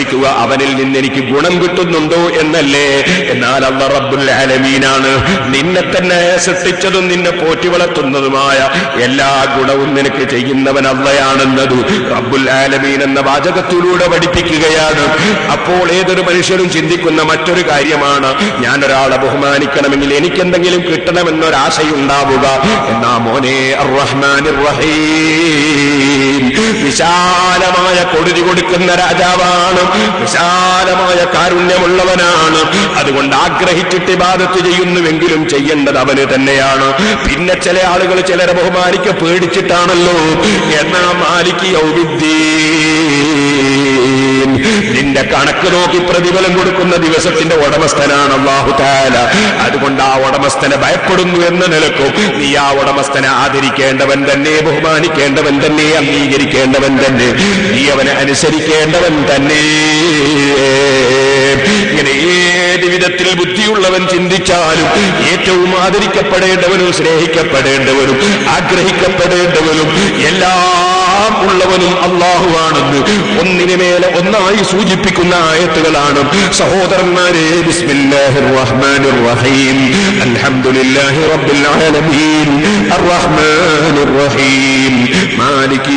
പരിശോധിക്കുക അവനിൽ നിന്ന് എനിക്ക് ഗുണം കിട്ടുന്നുണ്ടോ എന്നല്ലേ എന്നാൽ അള്ള റബ്ബുൽ ആലമീനാണ് നിന്നെ തന്നെ സൃഷ്ടിച്ചതും നിന്നെ പോറ്റി വളർത്തുന്നതുമായ എല്ലാ ഗുണവും നിനക്ക് ചെയ്യുന്നവൻ അള്ളയാണെന്നത് റബ്ബുൽ ആലമീൻ എന്ന വാചകത്തിലൂടെ പഠിപ്പിക്കുകയാണ് അപ്പോൾ ഏതൊരു മനുഷ്യരും ചിന്തിക്കുന്ന മറ്റൊരു കാര്യമാണ് ഞാൻ ഒരാളെ ബഹുമാനിക്കണമെങ്കിൽ എനിക്കെന്തെങ്കിലും കിട്ടണമെന്നൊരാശയുണ്ടാവുക എന്നാ മോനെ റഹ്മാൻ റഹീം വിശാലമായ കൊടുതി കൊടുക്കുന്ന രാജാവാണ് വിശാലമായ കാരുണ്യമുള്ളവനാണ് അതുകൊണ്ട് ആഗ്രഹിച്ചിട്ട് ഇബാദത്ത് ചെയ്യുന്നുവെങ്കിലും ചെയ്യേണ്ടത് അവന് തന്നെയാണ് പിന്നെ ചില ആളുകൾ ചിലരെ ബഹുമാനിക്ക പേടിച്ചിട്ടാണല്ലോ എന്നാ മാലിക്ക് യൗമിദ്ദീൻ നിന്റെ കണക്ക് നോക്കി പ്രതിഫലം കൊടുക്കുന്ന ദിവസത്തിന്റെ ഉടമസ്ഥനാണ് അള്ളാഹു താല അതുകൊണ്ട് ആ ഉടമസ്ഥനെ ഭയപ്പെടുന്നു എന്ന നിലക്കും നീ ആ ഉടമസ്ഥനെ ആദരിക്കേണ്ടവൻ തന്നെ ബഹുമാനിക്കേണ്ടവൻ തന്നെ അംഗീകരിക്കേണ്ടവൻ തന്നെ നീ അവനെ അനുസരിക്കേണ്ടവൻ തന്നെ ഇങ്ങനെ ഏത് വിധത്തിൽ ബുദ്ധിയുള്ളവൻ ചിന്തിച്ചാലും ഏറ്റവും ആദരിക്കപ്പെടേണ്ടവനും സ്നേഹിക്കപ്പെടേണ്ടവനും ആഗ്രഹിക്കപ്പെടേണ്ടവനും എല്ലാം ഉള്ളവനും അള്ളാഹുവാണെന്ന് ഒന്നിനു മേലെ ഒന്നായി സൂചിപ്പിക്കുന്ന ആയത്തുകളാണ് സഹോദരന്മാരെ ബിസ്മില്ലാഹിർ റഹ്മാനിർ റഹീം അൽഹംദുലില്ലാഹി റബ്ബിൽ ആലമീൻ അർറഹ്മാനിർ റഹീം മാലിക്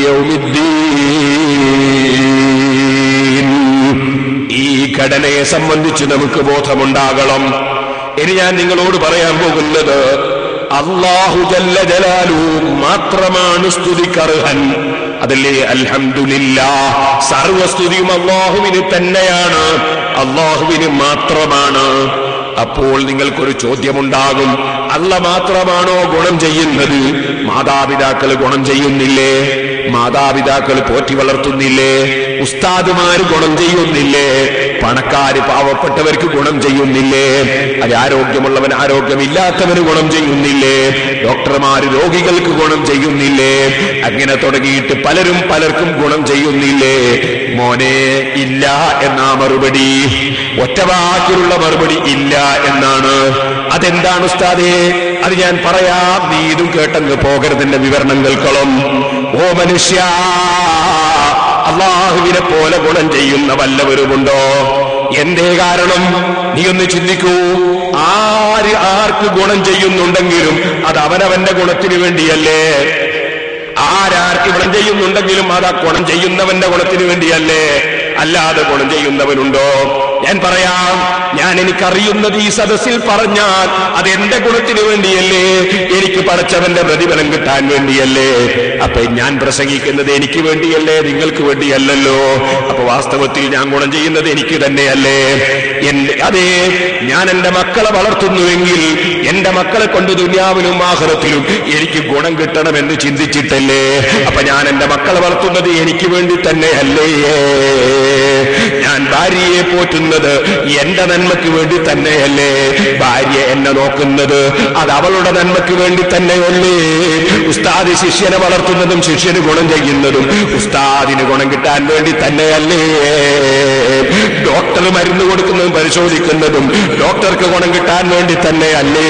യൗമിദ്ദീൻ ഈ ഘടനയെ സംബന്ധിച്ച് നമുക്ക് ബോധമുണ്ടാകണം ഇനി ഞാൻ നിങ്ങളോട് പറയാൻ പോകുന്നത് അള്ളാഹു ജല്ല ജലാലു മാത്രമാണ് സ്തുതിക്കർഹൻ അതല്ലേ അൽഹംദുലില്ല സർവസ്തുതിയും അള്ളാഹുവിന് തന്നെയാണ് അള്ളാഹുവിന് മാത്രമാണ് അപ്പോൾ നിങ്ങൾക്കൊരു ചോദ്യമുണ്ടാകും അല്ല മാത്രമാണോ ഗുണം ചെയ്യുന്നത് മാതാപിതാക്കൾ ഗുണം ചെയ്യുന്നില്ലേ മാതാപിതാക്കൾ പോറ്റി വളർത്തുന്നില്ലേ ഉസ്താദുമാര് ഗുണം ചെയ്യുന്നില്ലേ പണക്കാര് പാവപ്പെട്ടവർക്ക് ഗുണം ചെയ്യുന്നില്ലേ അത് ആരോഗ്യമുള്ളവൻ ആരോഗ്യമില്ലാത്തവന് ഗുണം ചെയ്യുന്നില്ലേ ഡോക്ടർമാര് രോഗികൾക്ക് ഗുണം ചെയ്യുന്നില്ലേ അങ്ങനെ തുടങ്ങിയിട്ട് പലരും പലർക്കും ഗുണം ചെയ്യുന്നില്ലേ മോനെ ഇല്ല എന്നാ മറുപടി ഒറ്റവാക്കിലുള്ള മറുപടി ഇല്ല എന്നാണ് അതെന്താണ് ഉസ്താദേ അത് ഞാൻ പറയാം നീ ഇതും കേട്ടങ്ങ് പോകരുതിന്റെ വിവരണം കേൾക്കണം ഓ മനുഷ്യ അള്ളാഹുവിനെ പോലെ ഗുണം ചെയ്യുന്ന വല്ലവരുമുണ്ടോ എന്തേ കാരണം നീ ഒന്ന് ചിന്തിക്കൂ ആര് ആർക്ക് ഗുണം ചെയ്യുന്നുണ്ടെങ്കിലും അത് അവനവന്റെ ഗുണത്തിന് വേണ്ടിയല്ലേ ആരാർക്ക് ഗുണം ചെയ്യുന്നുണ്ടെങ്കിലും അത് ആ ഗുണം ചെയ്യുന്നവന്റെ ഗുണത്തിന് വേണ്ടിയല്ലേ അല്ലാതെ ഗുണം ചെയ്യുന്നവനുണ്ടോ ഞാൻ പറയാം ഞാൻ എനിക്കറിയുന്നത് ഈ സദസ്സിൽ പറഞ്ഞാൽ അത് എന്റെ ഗുണത്തിന് വേണ്ടിയല്ലേ എനിക്ക് പടച്ചവന്റെ പ്രതിഫലം കിട്ടാൻ വേണ്ടിയല്ലേ അപ്പൊ ഞാൻ പ്രസംഗിക്കുന്നത് എനിക്ക് വേണ്ടിയല്ലേ നിങ്ങൾക്ക് വേണ്ടിയല്ലല്ലോ അപ്പൊ വാസ്തവത്തിൽ ഞാൻ ഗുണം ചെയ്യുന്നത് എനിക്ക് തന്നെയല്ലേ എന്റെ അതെ ഞാൻ എന്റെ മക്കളെ വളർത്തുന്നുവെങ്കിൽ എന്റെ മക്കളെ കൊണ്ട് ദുനിയാവിലും ആഹ്റത്തിലും എനിക്ക് ഗുണം കിട്ടണമെന്ന് ചിന്തിച്ചിട്ടല്ലേ അപ്പൊ ഞാൻ എന്റെ മക്കളെ വളർത്തുന്നത് എനിക്ക് വേണ്ടി തന്നെയല്ലേ ഞാൻ ഭാര്യയെ പോറ്റുന്നത് എന്റെ നന്മയ്ക്ക് വേണ്ടി തന്നെയല്ലേ ഭാര്യ എന്നെ നോക്കുന്നത് അത് അവളുടെ നന്മയ്ക്ക് വേണ്ടി തന്നെയല്ലേ ഉസ്താദ് ശിഷ്യനെ വളർത്തുന്നതും ശിഷ്യന് ഗുണം ചെയ്യുന്നതും ഉസ്താദിന് ഗുണം കിട്ടാൻ വേണ്ടി തന്നെയല്ലേ ഡോക്ടർ മരുന്ന് കൊടുക്കുന്നതും പരിശോധിക്കുന്നതും ഡോക്ടർക്ക് ഗുണം കിട്ടാൻ വേണ്ടി തന്നെയല്ലേ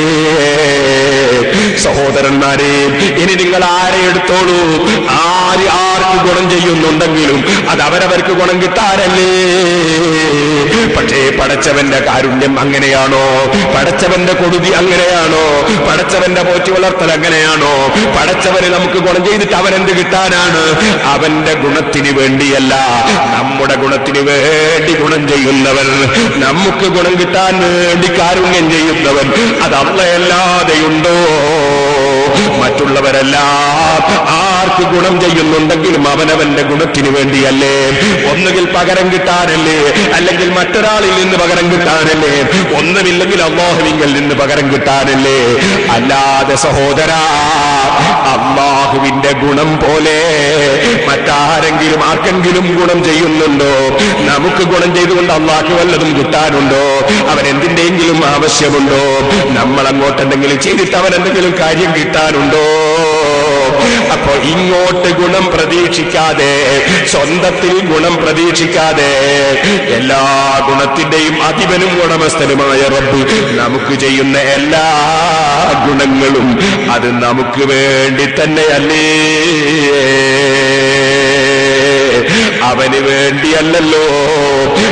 സഹോദരന്മാരെ ഇനി നിങ്ങൾ ആരെ എടുത്തോളൂ ആര് ആർക്ക് ഗുണം ചെയ്യുന്നുണ്ടെങ്കിലും അത് അവരവർക്ക് ഗുണം കിട്ടാനല്ലേ പക്ഷേ പടച്ചവന്റെ കാരുണ്യം അങ്ങനെയാണോ പടച്ചവന്റെ കൊടുതി അങ്ങനെയാണോ പടച്ചവന്റെ പോറ്റി വളർത്തൽ അങ്ങനെയാണോ പടച്ചവന് നമുക്ക് ഗുണം ചെയ്തിട്ട് അവൻ എന്ത് കിട്ടാനാണ് അവന്റെ ഗുണത്തിന് വേണ്ടിയല്ല നമ്മുടെ ഗുണത്തിന് വേണ്ടി ഗുണം ചെയ്യുന്നവൻ നമുക്ക് ഗുണം കിട്ടാൻ വേണ്ടി കാരുണ്യം ചെയ്യുന്നവൻ അത് അള്ളയല്ലാതെയുണ്ടോ മറ്റുള്ളവരെല്ലാം ആർക്ക് ഗുണം ചെയ്യുന്നുണ്ടെങ്കിലും അവനവന്റെ ഗുണത്തിന് വേണ്ടിയല്ലേ ഒന്നുകിൽ പകരം കിട്ടാനല്ലേ അല്ലെങ്കിൽ മറ്റൊരാളിൽ നിന്ന് പകരം കിട്ടാനല്ലേ ഒന്നുമില്ലെങ്കിൽ അള്ളാഹുവിങ്കിൽ നിന്ന് പകരം കിട്ടാനല്ലേ അല്ലാതെ സഹോദര അള്ളാഹുവിന്റെ ഗുണം പോലെ മറ്റാരെങ്കിലും ആർക്കെങ്കിലും ഗുണം ചെയ്യുന്നുണ്ടോ നമുക്ക് ഗുണം ചെയ്തുകൊണ്ട് അള്ളാഹ് വല്ലതും കിട്ടാനുണ്ടോ അവൻ എന്തിന്റെയെങ്കിലും ആവശ്യമുണ്ടോ നമ്മൾ അങ്ങോട്ടെന്തെങ്കിലും ചെയ്തിട്ട് അവൻ എന്തെങ്കിലും കാര്യം കിട്ടാനുണ്ടോ അപ്പൊ ഇങ്ങോട്ട് ഗുണം പ്രതീക്ഷിക്കാതെ സ്വന്തത്തിൽ ഗുണം പ്രതീക്ഷിക്കാതെ എല്ലാ ഗുണത്തിന്റെയും അധിപനും ഉടമസ്ഥനുമായ റബ്ബ് നമുക്ക് ചെയ്യുന്ന എല്ലാ ഗുണങ്ങളും അത് നമുക്ക് വേണ്ടി തന്നെയല്ലേ അവന് വേണ്ടിയല്ലല്ലോ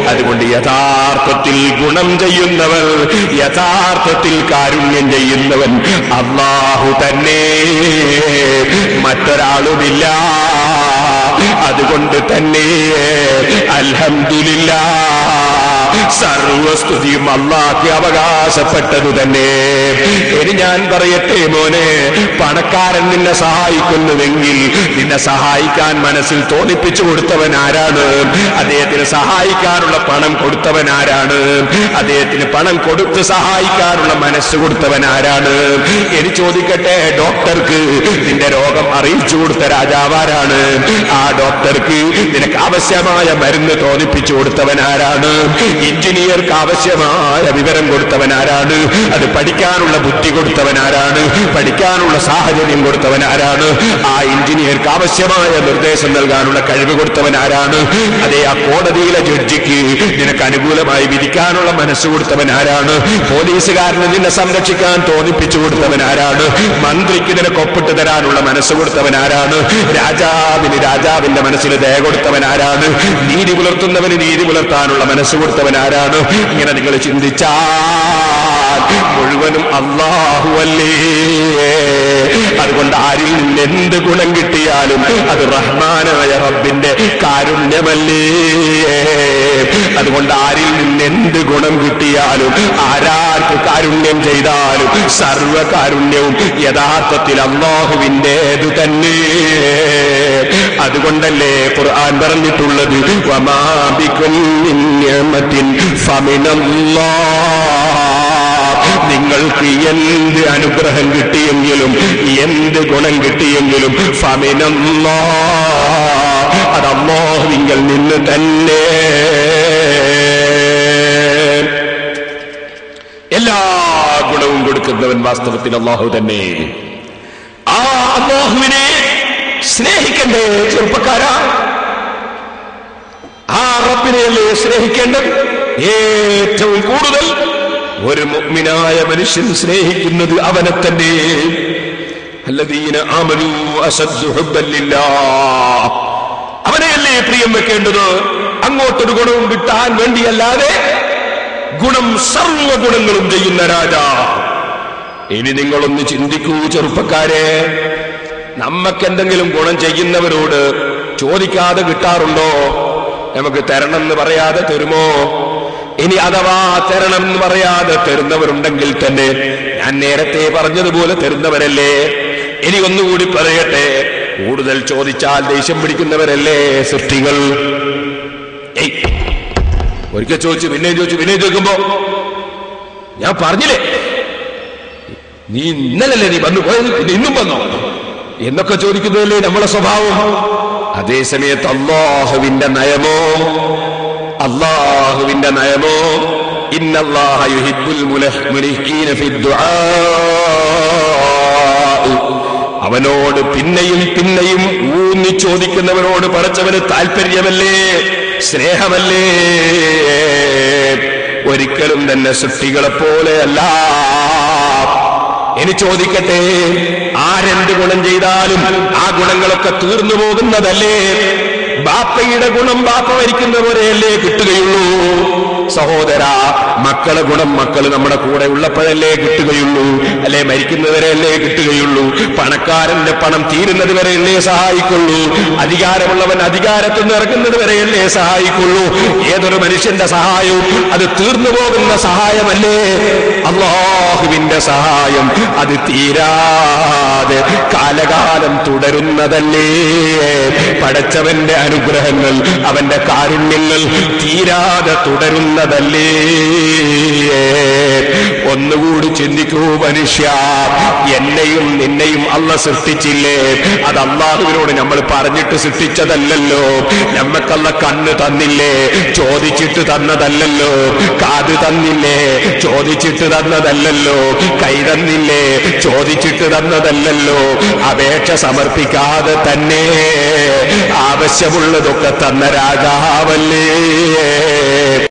അതുകൊണ്ട് യഥാർത്ഥത്തിൽ ഗുണം ചെയ്യുന്നവർ യഥാർത്ഥത്തിൽ കാരുണ്യം ചെയ്യുന്നവൻ അള്ളാഹു തന്നെ മറ്റൊരാളുമില്ല അതുകൊണ്ട് തന്നെ അൽഹംദുലില്ലാ സർവസ്തുതിയും അള്ളാഹ്ക്ക് അവകാശപ്പെട്ടത് തന്നെ ഇനി ഞാൻ പറയട്ടെ മോനെ പണക്കാരൻ നിന്നെ സഹായിക്കുന്നുവെങ്കിൽ നിന്നെ സഹായിക്കാൻ മനസ്സിൽ തോന്നിപ്പിച്ചു കൊടുത്തവൻ ആരാണ് അദ്ദേഹത്തിന് സഹായിക്കാനുള്ള പണം കൊടുത്തവൻ ആരാണ് അദ്ദേഹത്തിന് പണം കൊടുത്ത് സഹായിക്കാനുള്ള മനസ്സ് കൊടുത്തവൻ ആരാണ് ഇനി ചോദിക്കട്ടെ ഡോക്ടർക്ക് നിന്റെ രോഗം അറിയിച്ചു കൊടുത്ത രാജാവാരാണ് ആ ഡോക്ടർക്ക് നിനക്ക് ആവശ്യമായ മരുന്ന് തോന്നിപ്പിച്ചു കൊടുത്തവൻ ആരാണ് എഞ്ചിനീയർക്ക് ആവശ്യമായ വിവരം കൊടുത്തവൻ ആരാണ് അത് പഠിക്കാനുള്ള ബുദ്ധി കൊടുത്തവൻ ആരാണ് പഠിക്കാനുള്ള സാഹചര്യം കൊടുത്തവൻ ആരാണ് ആ എഞ്ചിനീയർക്ക് ആവശ്യമായ നിർദ്ദേശം നൽകാനുള്ള കഴിവ് കൊടുത്തവൻ ആരാണ് അതേ ആ കോടതിയിലെ ജഡ്ജിക്ക് നിനക്ക് അനുകൂലമായി വിധിക്കാനുള്ള മനസ്സ് കൊടുത്തവൻ ആരാണ് പോലീസുകാരന് നിന്നെ സംരക്ഷിക്കാൻ തോന്നിപ്പിച്ചു കൊടുത്തവൻ ആരാണ് മന്ത്രിക്ക് നിനക്ക് ഒപ്പിട്ട് തരാനുള്ള മനസ്സ് കൊടുത്തവൻ ആരാണ് രാജാവിന് രാജാവിന്റെ മനസ്സിൽ ദയ കൊടുത്തവൻ ആരാണ് നീതി പുലർത്തുന്നവന് നീതി പുലർത്താനുള്ള മനസ്സ് കൊടുത്തവൻ ആരാണ് ഇങ്ങനെ നിങ്ങൾ ചിന്തിച്ചാൽ മുഴുവനും അള്ളാഹുവല്ലേ അതുകൊണ്ട് ആരിൽ നിന്ന് എന്ത് ഗുണം കിട്ടിയാലും അത് റഹ്മാനായ റബ്ബിന്റെ കാരുണ്യമല്ലേ അതുകൊണ്ട് ആരിൽ നിന്ന് എന്ത് ഗുണം കിട്ടിയാലും ആരാർക്ക് കാരുണ്യം ചെയ്താലും സർവ കാരുണ്യവും യഥാർത്ഥത്തിൽ അള്ളാഹുവിൻ്റെതു തന്നെ അതുകൊണ്ടല്ലേ ഖുർആൻ പറഞ്ഞിട്ടുള്ളത് വമാബിക്കും നിങ്ങൾക്ക് എന്ത് അനുഗ്രഹം കിട്ടിയെങ്കിലും എന്ത് ഗുണം കിട്ടിയെങ്കിലും ഫമിനല്ലാ അത് അള്ളാഹുവിങ്കൽ നിന്ന് തന്നെ എല്ലാ ഗുണവും കൊടുക്കുന്നവൻ വാസ്തവത്തിൽ അള്ളാഹു തന്നെ ആ അള്ളാഹുവിനെ സ്നേഹിക്കണ്ടേ ചെറുപ്പക്കാരാ ആ റബ്ബിനെയല്ലേ സ്നേഹിക്കേണ്ടത് ഏറ്റവും കൂടുതൽ ഒരു മുഅ്മിനായ മനുഷ്യൻ സ്നേഹിക്കുന്നത് അവനെ തന്നെ അല്ലദീന ആമനു അസദ്ദു ഹുബ്ബൻ ലില്ലാഹ് അവനെയല്ലേ പ്രിയം വെക്കേണ്ടത് അങ്ങോട്ടൊരു ഗുണവും കിട്ടാൻ വേണ്ടിയല്ലാതെ ഗുണം സർവ ഗുണങ്ങളും ചെയ്യുന്ന രാജാ ഇനി നിങ്ങളൊന്ന് ചിന്തിക്കൂ ചെറുപ്പക്കാരെ നമുക്കെന്തെങ്കിലും ഗുണം ചെയ്യുന്നവരോട് ചോദിക്കാതെ കിട്ടാറുണ്ടോ നമുക്ക് തരണം എന്ന് പറയാതെ തരുമോ ഇനി അഥവാ തരണം എന്ന് പറയാതെ തരുന്നവരുണ്ടെങ്കിൽ തന്നെ ഞാൻ നേരത്തെ പറഞ്ഞതുപോലെ തരുന്നവരല്ലേ ഇനി ഒന്നുകൂടി പറയട്ടെ കൂടുതൽ ചോദിച്ചാൽ ദേഷ്യം പിടിക്കുന്നവരല്ലേ സൃഷ്ടികൾ ഏയ് ഒരിക്കൽ ചോദിച്ചു പിന്നെയും ചോദിച്ചു പിന്നെയും ചോദിക്കുമ്പോ ഞാൻ പറഞ്ഞില്ലേ നീ ഇന്നലല്ലേ നീ വന്നു പോയത് പിന്നെ ഇന്നും വന്നോ എന്നൊക്കെ ചോദിക്കുന്നതല്ലേ നമ്മളെ സ്വഭാവം അതേ സമയത്ത് അള്ളാഹുവിന്റെ നയമോ അള്ളാഹുവിന്റെ നയമോ ഇന്നല്ലാഹ യുഹിബ്ബുൽ മുലഹ് മുലിഹീന ഫി ദുആ അവനോട് പിന്നെയും പിന്നെയും ഊന്നി ചോദിക്കുന്നവനോട് പടച്ചവന് താല്പര്യമല്ലേ സ്നേഹമല്ലേ ഒരിക്കലും തന്നെ സൃഷ്ടികളെ പോലെയല്ല ഇനി ചോദിക്കട്ടെ ആരെന്ത് ഗുണം ചെയ്താലും ആ ഗുണങ്ങളൊക്കെ തീർന്നു പോകുന്നതല്ലേ ബാപ്പയുടെ ഗുണം ബാപ്പ മരിക്കുന്നവരെയല്ലേ കിട്ടുകയുള്ളൂ സഹോദര മക്കളെ ഗുണം മക്കൾ നമ്മുടെ കൂടെ ഉള്ളപ്പോഴല്ലേ കിട്ടുകയുള്ളൂ അല്ലെ മരിക്കുന്നവരെയല്ലേ കിട്ടുകയുള്ളൂ പണക്കാരന്റെ പണം തീരുന്നത് വരെയല്ലേ സഹായിക്കുള്ളൂ അധികാരമുള്ളവൻ അധികാരത്തിൽ നിന്ന് ഇറങ്ങുന്നത് വരെയല്ലേ സഹായിക്കുള്ളൂ ഏതൊരു മനുഷ്യന്റെ സഹായവും അത് തീർന്നു പോകുന്ന സഹായമല്ലേ അള്ളാഹുവിന്റെ സഹായം അത് തീരാതെ കാലകാലം തുടരുന്നതല്ലേ പടച്ചവന്റെ അനുഗ്രഹങ്ങൾ അവന്റെ കാരുണ്യങ്ങൾ തീരാതെ തുടരുന്നതല്ലേ ഒന്നുകൂടി ചിന്തിക്കൂ മനുഷ്യ എന്നെയും നിന്നെയും അല്ല സൃഷ്ടിച്ചില്ലേ അത് അള്ളാഹുവിനോട് നമ്മൾ പറഞ്ഞിട്ട് സൃഷ്ടിച്ചതല്ലല്ലോ നമ്മക്കല്ല കണ്ണ് തന്നില്ലേ ചോദിച്ചിട്ട് തന്നതല്ലല്ലോ കാത് തന്നില്ലേ ചോദിച്ചിട്ട് തന്നതല്ലല്ലോ കൈ തന്നില്ലേ ചോദിച്ചിട്ട് തന്നതല്ലല്ലോ അപേക്ഷ സമർപ്പിക്കാതെ തന്നെ ആവശ്യമുള്ളതൊക്കെ തന്ന രാജാവല്ലേ